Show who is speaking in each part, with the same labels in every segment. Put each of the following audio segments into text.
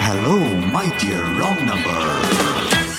Speaker 1: Hello, my dear wrong number.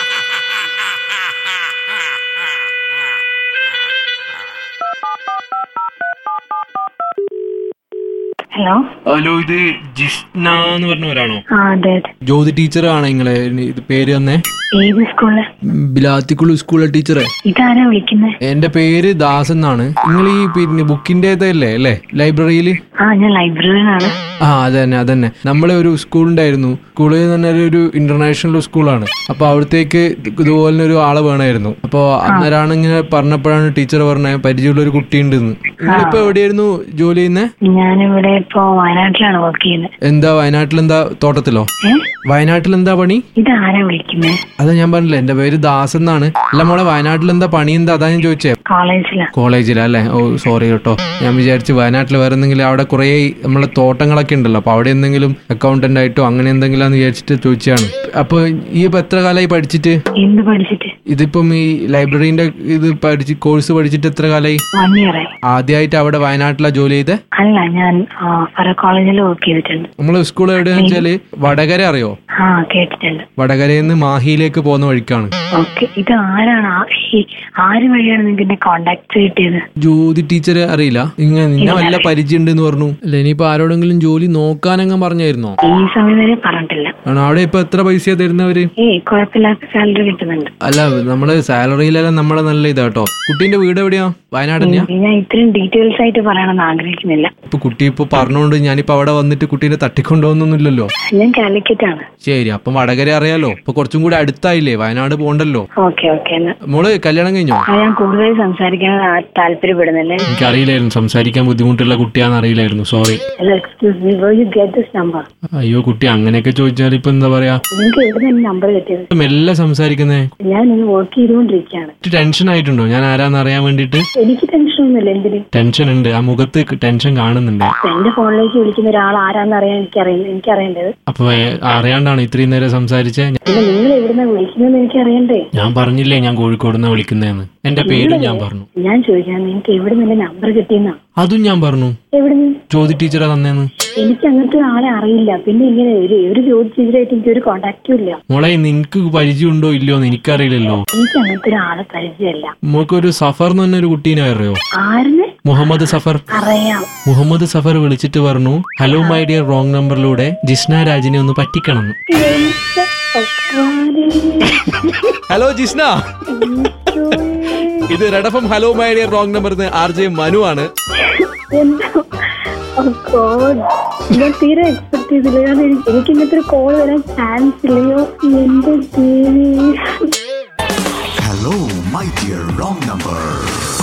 Speaker 2: Hello
Speaker 3: hello ഇത് ജിഷ്ന എന്ന് പറഞ്ഞവരാണോ
Speaker 2: ആ അതെ അതെ
Speaker 3: ജ്യോതി ടീച്ചറാണ് നിങ്ങളെ ഇത് പേര് തന്നെ
Speaker 2: ഏത് സ്കൂളില്
Speaker 3: ബിലാത്തിക്കുളു സ്കൂളിലെ ടീച്ചറെ
Speaker 2: ഇതാരാ വിളിക്കുന്നത്
Speaker 3: എന്റെ പേര് ദാസ് എന്നാണ് നിങ്ങൾ ഈ പിന്നെ ബുക്കിന്റെ അല്ലേ അല്ലേ ലൈബ്രറിയിൽ
Speaker 2: ആ ഞാൻ ലൈബ്രറിയിലാണ്
Speaker 3: ആ അതന്നെ അതന്നെ നമ്മളെ ഒരു സ്കൂളുണ്ടായിരുന്നു സ്കൂളിൽ തന്നെ ഒരു ഇന്റർനാഷണൽ സ്കൂളാണ് അപ്പൊ അവിടത്തേക്ക് ഇതുപോലെ ഒരു ആളെ വേണമായിരുന്നു അപ്പൊ അന്നേരമാണ് ഇങ്ങനെ പറഞ്ഞപ്പോഴാണ് ടീച്ചർ പറഞ്ഞ പരിചയമുള്ള ഒരു കുട്ടിയുണ്ടെന്ന് നിങ്ങളിപ്പോ എവിടെയായിരുന്നു ജോലി ചെയ്യുന്നത്
Speaker 2: ഞാനിവിടെ ഇപ്പോ വയനാട്ടിലാണ് വർക്ക് ചെയ്യുന്നത്
Speaker 3: എന്താ വയനാട്ടിൽ എന്താ തോട്ടത്തിലോ
Speaker 2: ഏ
Speaker 3: വയനാട്ടിൽ എന്താ പണി
Speaker 2: ഇതാരാ വിളിക്കുന്നത്
Speaker 3: അതാ ഞാൻ പറഞ്ഞില്ല എന്റെ പേര് ദാസ് എന്നാണ് അല്ല മോളെ വയനാട്ടിൽ എന്താ പണി എന്താ അതാ ഞാൻ ചോദിച്ചേ
Speaker 2: കോളേജിലാ
Speaker 3: കോളേജിലാ അല്ലേ ഓ സോറി കേട്ടോ ഞാൻ വിചാരിച്ചു വയനാട്ടിൽ വേറെ എന്തെങ്കിലും അവിടെ കുറേ നമ്മളെ തോട്ടങ്ങളൊക്കെ ഉണ്ടല്ലോ അപ്പൊ അവിടെ എന്തെങ്കിലും അക്കൗണ്ടന്റ് ആയിട്ടോ അങ്ങനെ എന്തെങ്കിലും ആന്ന് വിചാരിച്ചിട്ട് ചോദിച്ചാണ് അപ്പൊ ഈ ഇപ്പൊ എത്ര കാലമായി പഠിച്ചിട്ട്
Speaker 2: എന്ത് പഠിച്ചിട്ട്
Speaker 3: ഇതിപ്പം ഈ ലൈബ്രറീന്റെ ഇത് പഠിച്ച് കോഴ്സ് പഠിച്ചിട്ട് എത്ര കാലമായി
Speaker 2: വൺ ഇയർ ആയി
Speaker 3: ആദ്യമായിട്ട് അവിടെ വയനാട്ടിലാ ജോലി ചെയ്തേ
Speaker 2: അല്ല ഞാൻ ആ, ഫറ കോളേജിൽ വർക്ക് ചെയ്തിട്ടുണ്ട്
Speaker 3: നമ്മളെ സ്കൂൾ എവിടെയാന്ന് വെച്ചാല് വടകര അറിയോ
Speaker 2: ആ കേട്ടിട്ടുണ്ട്
Speaker 3: വടകരയിൽ നിന്ന് മാഹിയിലേക്ക് പോകുന്ന വഴിക്കാണ്
Speaker 2: ഓക്കെ ഇത് ആരാണ് ആ- ഈ ആര് വഴിയാണ് നിങ്ങൾക്ക് എന്നെ കോണ്ടാക്ട് കിട്ടിയത്
Speaker 3: ജ്യോതി ടീച്ചറെ അറിയില്ല ഇങ്ങനെ നിന്നെ വല്ല പരിചയം ഉണ്ടെന്ന് പറഞ്ഞു അല്ല ഇനിയിപ്പോ ആരോടെങ്കിലും ജോലി നോക്കാനങ്ങ് പറഞ്ഞായിരുന്നോ
Speaker 2: ഈ സമയം വരെ പറഞ്ഞിട്ടില്ല
Speaker 3: ആണോ അവിടെ ഇപ്പൊ എത്ര പൈസ തരുന്നവര്
Speaker 2: ഏയ് കുഴപ്പമില്ലാത്ത സാലറി കിട്ടുന്നുണ്ട്
Speaker 3: അല്ല നമ്മള് സാലറിയിലെല്ലാം നമ്മളെ നല്ല ഇതാട്ടോ കുട്ടീന്റെ വീട് എവിടെയാ വയനാട് തന്നെയാ
Speaker 2: ഞാൻ ഇത്രയും ഡീറ്റെയിൽസ് ആയിട്ട് പറയണമെന്ന് ആഗ്രഹിക്കുന്നില്ല
Speaker 3: ഇപ്പൊ കുട്ടി ഇപ്പൊ പറഞ്ഞോണ്ട് ഞാനിപ്പോ അവിടെ വന്നിട്ട് കുട്ടീനെ തട്ടിക്കൊണ്ടുപോകുന്നൊന്നുമില്ലല്ലോ
Speaker 2: ഞാൻ കാലിക്കറ്റ് ആണ്
Speaker 3: ശരി അപ്പം വടകര അറിയാലോ ഇപ്പൊ കുറച്ചും കൂടി അടുത്തായില്ലേ വയനാട് പോണ്ടല്ലോ
Speaker 2: ഓക്കെ ഓക്കെ എന്നാ
Speaker 3: മോള് കല്യാണം കഴിഞ്ഞോ
Speaker 2: ആ, ഞാൻ കൂടുതൽ സംസാരിക്കാൻ ആ, താല്പര്യപ്പെടുന്നില്ലേ
Speaker 3: എനിക്കറിയില്ലായിരുന്നു സംസാരിക്കാൻ ബുദ്ധിമുട്ടുള്ള കുട്ടിയാന്ന് അറിയില്ലായിരുന്നു sorry
Speaker 2: hello excuse me where you get this number
Speaker 3: അയ്യോ കുട്ടി അങ്ങനെയൊക്കെ ചോദിച്ചാൽ ഇപ്പൊ എന്താ പറയാ
Speaker 2: നിങ്ങൾക്ക് എവിടെ നിന്ന് നമ്പർ കിട്ടിയത്
Speaker 3: മെല്ലെ സംസാരിക്കുന്നേ
Speaker 2: ഞാൻ ഇന്ന് വർക്ക് ചെയ്തുകൊണ്ടിരിക്കുകയാണ്
Speaker 3: ടെൻഷൻ ആയിട്ടുണ്ടോ ഞാൻ ആരാന്ന് അറിയാൻ വേണ്ടിട്ട്
Speaker 2: എനിക്ക് ടെൻഷൻ ഒന്നുമില്ല എന്തിന്
Speaker 3: ടെൻഷൻ ഉണ്ട് ആ മുഖത്ത് ടെൻഷൻ കാണുന്നുണ്ട്
Speaker 2: എന്റെ ഫോണിലേക്ക് വിളിക്കുന്ന ഒരാൾ ആരാന്ന് അറിയാൻ എനിക്കറിയാം എനിക്കറിയേണ്ടത്
Speaker 3: അപ്പൊ ഏ, അറിയാണ്ടാണ് ഇത്രയും നേരം സംസാരിച്ചേ
Speaker 2: പിന്നെ നിങ്ങൾ എവിടുന്ന വിളിക്കുന്നതെന്ന് എനിക്ക് അറിയണ്ടേ
Speaker 3: ഞാൻ പറഞ്ഞില്ലേ ഞാൻ കോഴിക്കോട് നിന്നാ വിളിക്കുന്നതെന്ന് എന്റെ പേരും ഞാൻ പറഞ്ഞു
Speaker 2: ഞാൻ ചോദിക്കാൻ നിങ്ങൾക്ക് എവിടെ നിന്ന് നമ്പർ കിട്ടിയെന്നാ
Speaker 3: അതും ഞാൻ പറഞ്ഞു
Speaker 2: എവിടുന്ന്
Speaker 3: ജ്യോതി ടീച്ചറാ തന്നേന്ന്
Speaker 2: എനിക്ക് അങ്ങനത്തെ ആളെ അറിയില്ല പിന്നെ ഇങ്ങനെ ഒരു ഒരു ജോലി ചെയ്തിട്ടായിട്ട് എനിക്ക് ഒരു കോണ്ടാക്റ്റും ഇല്ല
Speaker 3: മോളെ നിനക്ക് പരിചയമുണ്ടോ ഇല്ലയോ എന്ന് എനിക്കറിയില്ലല്ലോ
Speaker 2: എനിക്ക് അങ്ങനത്തെ ഒരാളെ പരിചയമല്ല
Speaker 3: മോക്കൊരു സഫർ എന്ന് പറഞ്ഞ ഒരു കുട്ടീനെ അറിയോ
Speaker 2: ആരിന്
Speaker 3: മുഹമ്മദ് സഫർ
Speaker 2: അറിയാം
Speaker 3: മുഹമ്മദ് സഫർ വിളിച്ചിട്ട് പറഞ്ഞു ഹലോ മൈ ഡിയർ റോങ് നമ്പറിലൂടെ ജിസ്ന രാജിനെ ഒന്ന് പറ്റിക്കണം
Speaker 2: എന്റെ ഭഗവാനേ.
Speaker 3: ഹലോ ജിസ്ന ഇത് red FM hello my dear wrong number R J Manu ആണ്
Speaker 2: എന്താ Oh God. ഞാൻ തീരെ എക്സ്പെക്ട് ചെയ്തില്ല കാരണം എനിക്ക് എനിക്ക് ഇങ്ങനത്തെ ഒരു കോൾ വരാൻ ചാൻസ് ഇല്ലയോ എന്റെ ദേവി
Speaker 1: Hello, my dear wrong number.